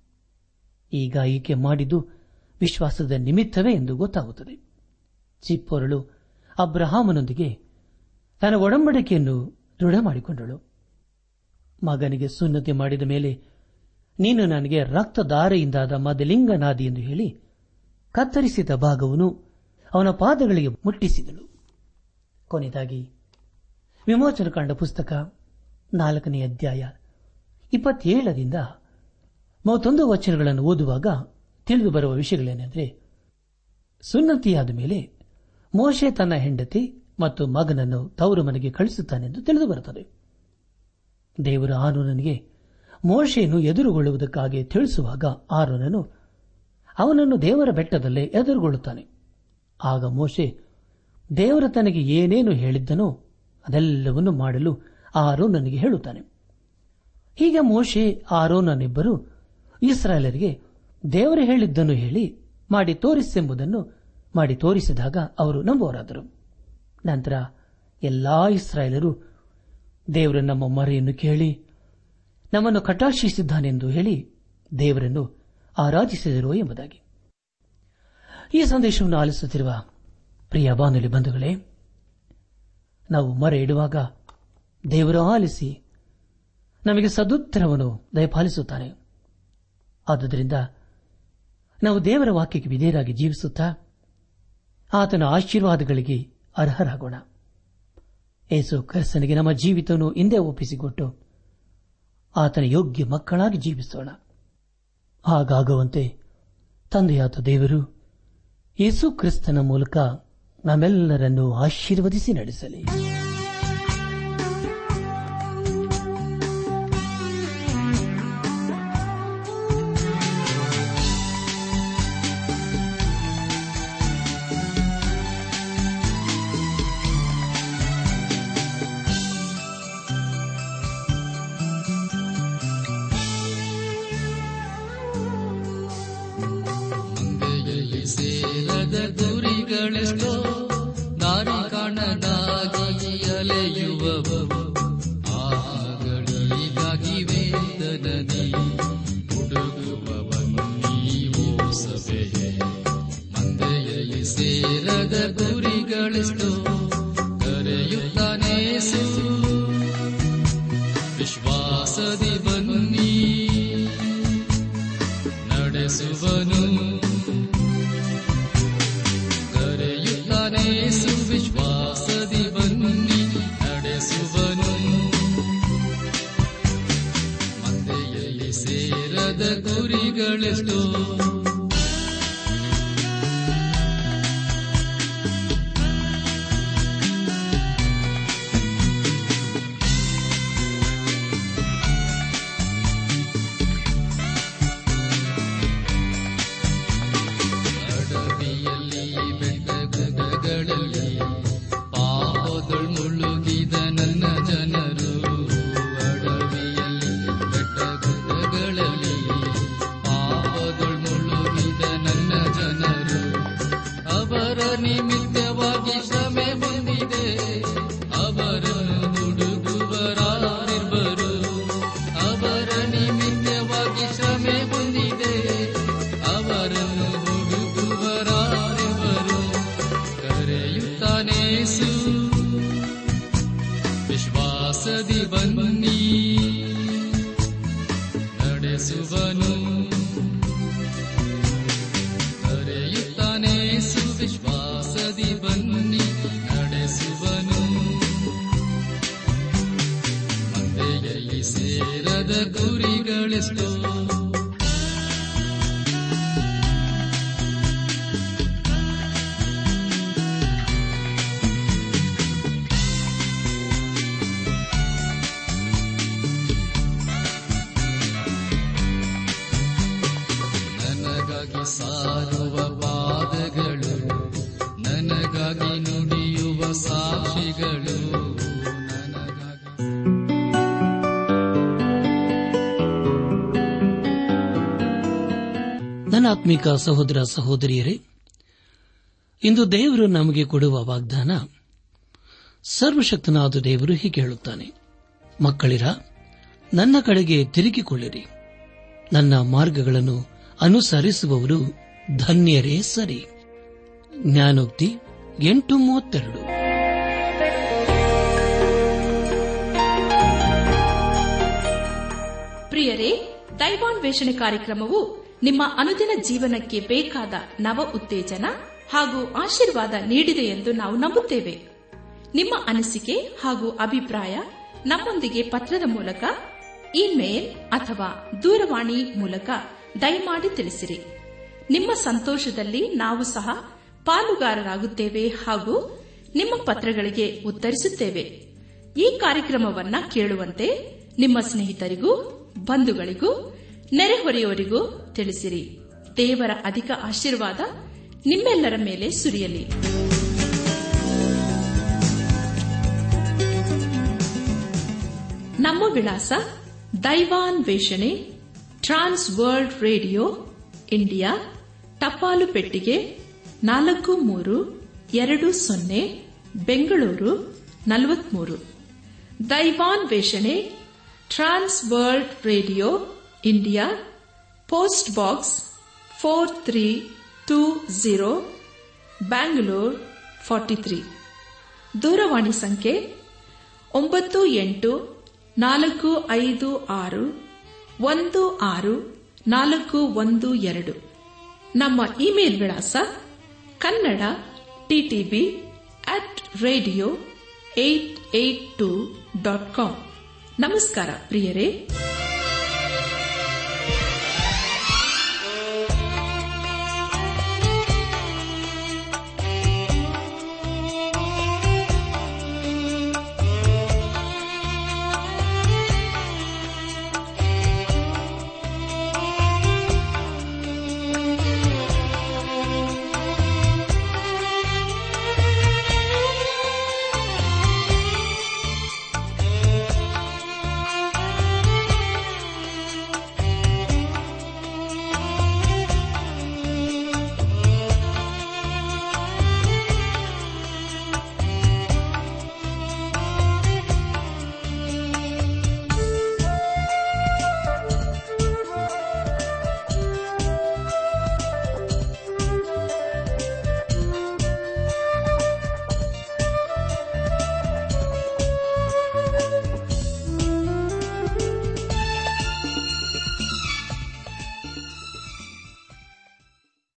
ಈಗ ಈಕೆ ಮಾಡಿದ್ದು ವಿಶ್ವಾಸದ ನಿಮಿತ್ತವೇ ಎಂದು ಗೊತ್ತಾಗುತ್ತದೆ ಚಿಪ್ಪೊರಳು ಅಬ್ರಹಾಮನೊಂದಿಗೆ ತನ್ನ ಒಡಂಬಡಿಕೆಯನ್ನು ದೃಢ ಮಾಡಿಕೊಂಡಳು ಮಗನಿಗೆ ಸುನ್ನತಿ ಮಾಡಿದ ಮೇಲೆ ನೀನು ನನಗೆ ರಕ್ತಧಾರೆಯಿಂದಾದ ಮದಲಿಂಗನಾದಿ ಎಂದು ಹೇಳಿ ಕತ್ತರಿಸಿದ ಭಾಗವನ್ನು ಅವನ ಪಾದಗಳಿಗೆ ಮುಟ್ಟಿಸಿದಳು ಕೊನೆಯದಾಗಿ ವಿಮೋಚನ ಕಂಡ ಪುಸ್ತಕ ನಾಲ್ಕನೇ ಅಧ್ಯಾಯ ಇಪ್ಪತ್ತೇಳರಿಂದ ಮೂವತ್ತೊಂದು ವಚನಗಳನ್ನು ಓದುವಾಗ ತಿಳಿದು ಬರುವ ವಿಷಯಗಳೇನೆಂದರೆ ಸುನ್ನತಿಯಾದ ಮೇಲೆ ಮೋಶೆ ತನ್ನ ಹೆಂಡತಿ ಮತ್ತು ಮಗನನ್ನು ತವರು ಮನೆಗೆ ಕಳಿಸುತ್ತಾನೆಂದು ತಿಳಿದು ಬರುತ್ತದೆ ದೇವರ ಆರೋನನಿಗೆ ಮೋಶೆಯನ್ನು ಎದುರುಗೊಳ್ಳುವುದಕ್ಕಾಗಿ ತಿಳಿಸುವಾಗ ಆರೋನನು ಅವನನ್ನು ದೇವರ ಬೆಟ್ಟದಲ್ಲೇ ಎದುರುಗೊಳ್ಳುತ್ತಾನೆ ಆಗ ಮೋಶೆ ದೇವರ ತನಗೆ ಏನೇನು ಹೇಳಿದ್ದನೋ ಅದೆಲ್ಲವನ್ನು ಮಾಡಲು ಆರೋನನಿಗೆ ಹೇಳುತ್ತಾನೆ ಹೀಗೆ ಮೋಶೆ ಆರೋನನಿಬ್ಬರು ಇಸ್ರಾಯೇಲರಿಗೆ ದೇವರು ಹೇಳಿದ್ದನ್ನು ಹೇಳಿ ಮಾಡಿ ತೋರಿಸೆಂಬುದನ್ನು ಮಾಡಿ ತೋರಿಸಿದಾಗ ಅವರು ನಂಬುವರಾದರು ನಂತರ ಎಲ್ಲಾ ಇಸ್ರಾಯೇಲರು ದೇವರು ನಮ್ಮ ಮರೆಯನ್ನು ಕೇಳಿ ನಮ್ಮನ್ನು ಕಟಾಕ್ಷಿಸಿದ್ದಾನೆಂದು ಹೇಳಿ ದೇವರನ್ನು ಆರಾಧಿಸಿದರು ಎಂಬುದಾಗಿ ಈ ಸಂದೇಶವನ್ನು ಆಲಿಸುತ್ತಿರುವ ಪ್ರಿಯ ಬಾನುಲಿ ಬಂಧುಗಳೇ ನಾವು ಮರೆ ಇಡುವಾಗ ದೇವರು ಆಲಿಸಿ ನಮಗೆ ಸದುತ್ತರವನ್ನು ದಯಪಾಲಿಸುತ್ತಾನೆ ಆದುದರಿಂದ ನಾವು ದೇವರ ವಾಕ್ಯಕ್ಕೆ ವಿಧೇಯರಾಗಿ ಜೀವಿಸುತ್ತಾ ಆತನ ಆಶೀರ್ವಾದಗಳಿಗೆ ಅರ್ಹರಾಗೋಣ ಏಸು ಕ್ರಿಸ್ತನಿಗೆ ನಮ್ಮ ಜೀವಿತವನ್ನು ಹಿಂದೆ ಒಪ್ಪಿಸಿಕೊಟ್ಟು ಆತನ ಯೋಗ್ಯ ಮಕ್ಕಳಾಗಿ ಜೀವಿಸೋಣ ಹಾಗಾಗುವಂತೆ ತಂದೆಯಾದ ದೇವರು ಯೇಸು ಕ್ರಿಸ್ತನ ಮೂಲಕ ನಮ್ಮೆಲ್ಲರನ್ನು ಆಶೀರ್ವದಿಸಿ ನಡೆಸಲಿ ಸೇರದ ಗುರಿಗಳೆಷ್ಟೋ ದಾರಿ ಕಾಣದಾಗಿ ನಡೆಸುವನು ಕರೆಯುತ್ತಾನೆ ಸುವಿಶ್ವಾಸದಿ ಬನ್ನಿ ನಡೆಸುವನು ಮಂದೆಯಲ್ಲಿ ಸೇರದ ಗುರಿಗಳೆಷ್ಟೋ ಅಡವಿಯಲ್ಲಿ ಬೆಟ್ಟ ಗುಡ್ಡಗಳಲ್ಲಿ ಪಾಪಗಳು ಮುಳುಗಿದ ನನ್ನ ಜನರು ಅಡವಿಯಲ್ಲಿ ಬೆಟ್ಟ ಗುಡ್ಡಗಳಲ್ಲಿ ಪಾಪಗಳು ಮುಳುಗಿದ ನನ್ನ ಜನರು ಅವರ ನಿಮಿತ್ತವಾಗಿ ಶ್ರಮೆ ಬಂದಿದೆ ಅವರನ್ನು ಹುಡುಗುವರಾರಿರ್ಬರು ಅವರ ನಿಮಿತ್ತವಾಗಿ ಶ್ರಮೆ ಬಂದಿದೆ ಅವರನ್ನು ಹುಡುಗುವರಾರಿರ್ಬರು ಕರೆಯುತ್ತಾನೇಸು ವಿಶ್ವಾಸದಿ ಬನ್ನಿ ನಡೆಸುವನು ಕರೆಯುತ್ತಾನೆ ಸುವಿಶ್ವಾಸದಿ ಬನ್ನಿ ನಡೆಸುವನು ಮಂದೆಯಲ್ಲಿ ಸೇರದ ಗುರಿಗಳೆಷ್ಟೋ ನನಗಾಗಿ ಸಾರುವ ಪಾದಗಳು ನನಗಾಗಿ ನುಡಿಯುವ ಸಾಕ್ಷಿಗಳು ನನಗಾಗಿ ನನ್ನ ಆತ್ಮಿಕ ಸಹೋದರ ಸಹೋದರಿಯರೇ ಇಂದು ದೇವರು ನಮಗೆ ಕೊಡುವ ವಾಗ್ದಾನ ಸರ್ವಶಕ್ತನಾದ ದೇವರು ಹೀಗೆ ಹೇಳುತ್ತಾನೆ ಮಕ್ಕಳಿರ ನನ್ನ ಕಡೆಗೆ ತಿರುಗಿಕೊಳ್ಳಿರಿ ನನ್ನ ಮಾರ್ಗಗಳನ್ನು ಅನುಸರಿಸುವವರು ಧನ್ಯರೇ ಸರಿ ಜ್ಞಾನೋಕ್ತಿ ಎಂಟು ಮೂವತ್ತೆರಡು ಪ್ರಿಯರೇ ದೈವಾನ್ವೇಷಣೆ ಕಾರ್ಯಕ್ರಮವು ನಿಮ್ಮ ಅನುದಿನ ಜೀವನಕ್ಕೆ ಬೇಕಾದ ನವ ಉತ್ತೇಜನ ಹಾಗೂ ಆಶೀರ್ವಾದ ನೀಡಿದೆ ಎಂದು ನಾವು ನಂಬುತ್ತೇವೆ ನಿಮ್ಮ ಅನಿಸಿಕೆ ಹಾಗೂ ಅಭಿಪ್ರಾಯ ನಮ್ಮೊಂದಿಗೆ ಪತ್ರದ ಮೂಲಕ ಇಮೇಲ್ ಅಥವಾ ದೂರವಾಣಿ ಮೂಲಕ ದಯಮಾಡಿ ತಿಳಿಸಿರಿ ನಿಮ್ಮ ಸಂತೋಷದಲ್ಲಿ ನಾವು ಸಹ ಪಾಲುಗಾರರಾಗುತ್ತೇವೆ ಹಾಗೂ ನಿಮ್ಮ ಪತ್ರಗಳಿಗೆ ಉತ್ತರಿಸುತ್ತೇವೆ ಈ ಕಾರ್ಯಕ್ರಮವನ್ನ ಕೇಳುವಂತೆ ನಿಮ್ಮ ಸ್ನೇಹಿತರಿಗೂ ಬಂಧುಗಳಿಗೂ ನೆರೆಹೊರೆಯವರಿಗೂ ತಿಳಿಸಿರಿ ದೇವರ ಅಧಿಕ ಆಶೀರ್ವಾದ ನಿಮ್ಮೆಲ್ಲರ ಮೇಲೆ ಸುರಿಯಲಿ ನಮ್ಮ ವಿಳಾಸ ದೈವಾನ್ ವೇಷಣೆ ಟ್ರಾನ್ಸ್ ವರ್ಲ್ಡ್ ರೇಡಿಯೋ ಇಂಡಿಯಾ ಟಪಾಲು ಪೆಟ್ಟಿಗೆ ನಾಲ್ಕು ಮೂರು ಎರಡು ಸೊನ್ನೆ ಬೆಂಗಳೂರು ನಲವತ್ಮೂರು ದೈವಾನ್ ವೇಷಣೆ trans world radio India post box four three two zero Bangalore forty three ದೂರವಾಣಿ ಸಂಖ್ಯೆ ಒಂಬತ್ತು ಎಂಟು ನಾಲ್ಕು ಐದು ಆರು ಒಂದು ಆರು ನಾಲ್ಕು ಒಂದು ಎರಡು ನಮ್ಮ ಇಮೇಲ್ ವಿಳಾಸ Kannada TTB at radio eight eight two dot com ನಮಸ್ಕಾರ ಪ್ರಿಯರೇ